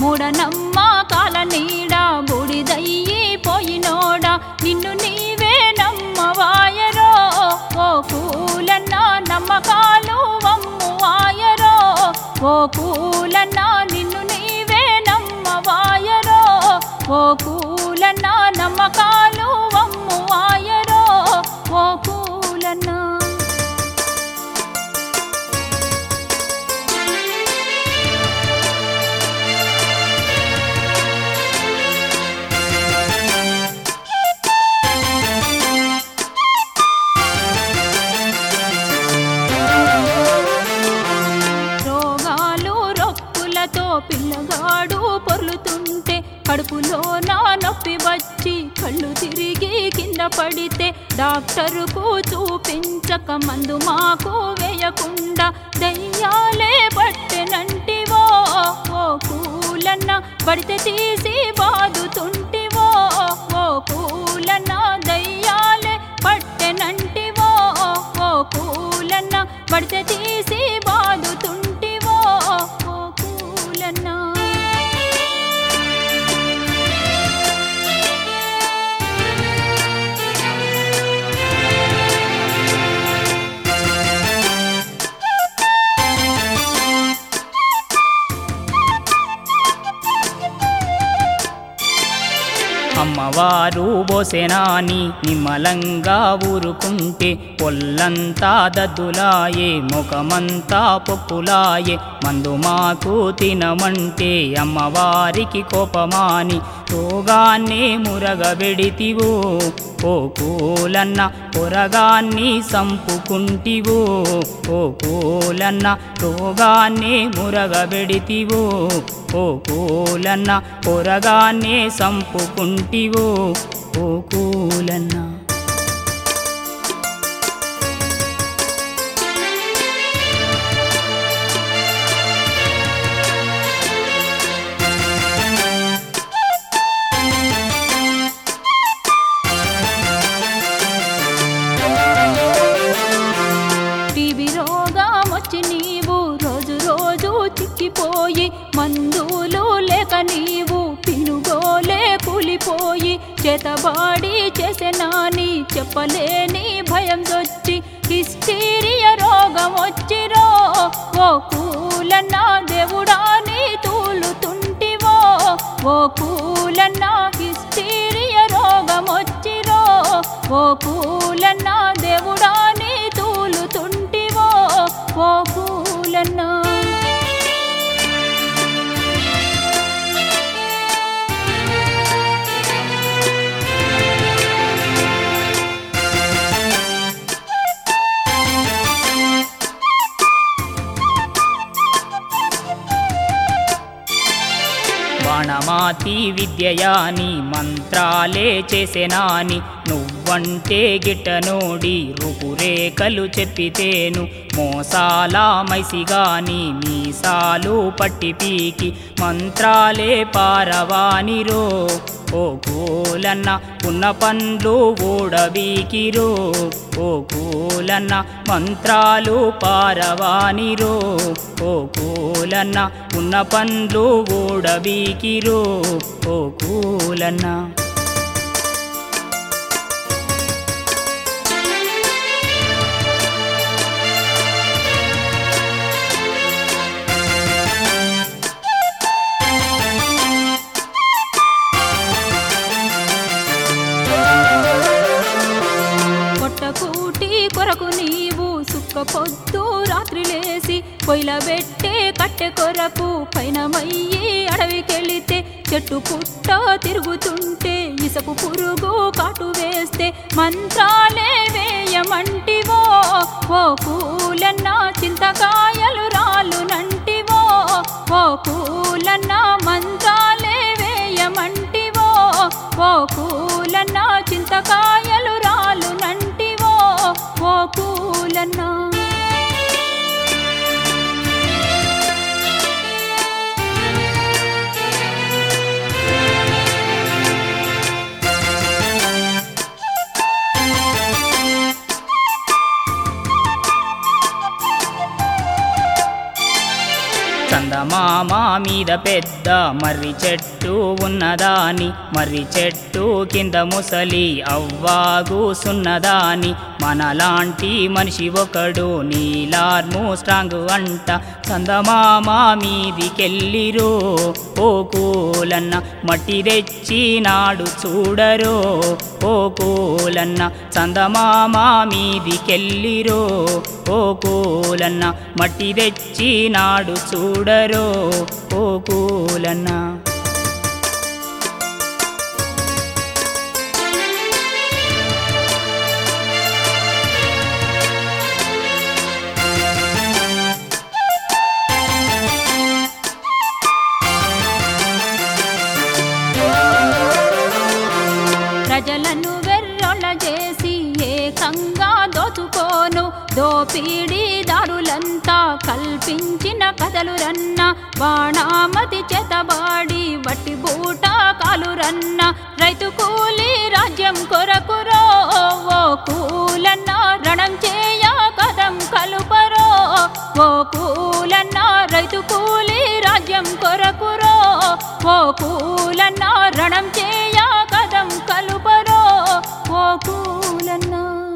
మూఢనమ్మకాల నీడ బూడిదయ్యి పోయినోడా నిన్ను నీవే నమ్మవాయరో ఓ కూలన్న నమ్మకాలు వమ్ము ఆయరో ఓ కూలన్న నిన్ను నీవే నమ్మవాయరో ఓ కూలన్న నమ్మకాలు వమ్ము ఆయరో ఓ కూలన్న రోగాలు రొప్పులతో పిల్లగాడు పొర్లుతుంటే కడుపులో నా నొప్పి వచ్చి కళ్ళు తిరిగి కింద పడితే డాక్టరుకు చూపించక మందు మాకు వేయకుండా దయ్యాలే పట్టెనంటివో ఓ కూలన్న పడితే తీసి బాదుతుంటివో ఓ కూలన్న దయ్యాలే పట్టెనంటివో ఓ కూలన్న పడితే తీసి బాదుతుంటివో ఓ కూలన్న అమ్మవారు బోసెనాని నిమ్మలంగా ఊరుకుంటే ఒళ్ళంతా దద్దులాయే ముఖమంతా పొక్కులాయే మందు మాకు తినమంటే అమ్మవారికి కోపమాని రోగాన్ని మురగబెడితివో ఓ కూలన్న పొరగాన్ని సంపుకుంటివో ఓ కూలన్న రోగాన్ని మురగబెడితివో ఓ కూలన్న పొరగాన్ని సంపుకుంటివో ఓ కూలన్న టీబీ రోగం వచ్చి నీవు రోజు రోజు చిక్కిపోయి మందులు లేక నీవు పినుగోలే కూలిపోయి చేతబాడి చేసెనాని చెప్పలేని భయం వచ్చి హిస్టీరియా రోగం వచ్చిరో ఓ కూలన్న దేవుడా నీ తూలుతుంటివో ఓ కూలన్న హిస్టీరియా రోగం వచ్చిరో ఓ కూలన్న దేవుడా నీ తూలుతుంటివో ఓ కూలన్న బాణమాతి విద్యయాని మంత్రాలే చేసెనాని నువ్వంటే గిట్టనోడి రూపురేఖలు చెప్పితేను మోసాల మైసిగాని మీసాలు పట్టి పీకి మంత్రాలే పారవానిరో ఓ కూలన్న ఉన్న పండ్లు ఓడబీకిరో ఓ కూలన్న మంత్రాలు పారవానిరో ఓ కూలన్న ఉన్న పండ్లు ఓడబీకిరో ఓ కూలన్న కొట్టకూటి కొరకు నీవు సుక్క పొద్దు రాత్రి లేసి పొయ్యిలబెట్టే కట్టె కొరకు పైనమయ్యి అడవికెళితే చెట్టు పుట్ట తిరుగుతుంటే ఇసపు పురుగు కాటు వేస్తే మంత్రాలే వేయమంటివో ఓ పూలన్న చింతకాయలు రాలునంటివో ఓ పూలన్న మంత్రాలే వేయమంటివో ఓ పూలన్న చింతకాయలు రాలునంటివో ఓ పూలన్న చందమామ మీద పెద్ద మర్రి చెట్టు ఉన్నదాని మర్రి చెట్టు కింద ముసలి అవ్వాగు సున్నదాని మనలాంటి మనిషి ఒకడు నీలార్ము స్ట్రాంగ్ అంట చందమామ మీదికెళ్ళిరో ఓ కూలన్న మట్టి తెచ్చినాడు చూడరో ఓ కూలన్న చందమామ మీదికెళ్ళిరో ఓ కూలన్న మట్టి తెచ్చినాడు చూడరో ఓ కూలన్న ప్రజలను వెర్రొళ్ళ చేసి ఏకంగా దోచుకోను దోపిడీదారులంతా కల్పించిన కథలు రన్న బాణామతి చేతబాడి వట్టి బూట కాలు రన్న రైతు కూలి రాజ్యం కొరకురో ఓ కూలన్న రణం చేయ కదం కలుపరో ఓ కూలన్న రైతు కూలి రాజ్యం కొరకురో ఓ కూలన్న రణం చేయ కదం కలుపరో ఓ కూలన్నా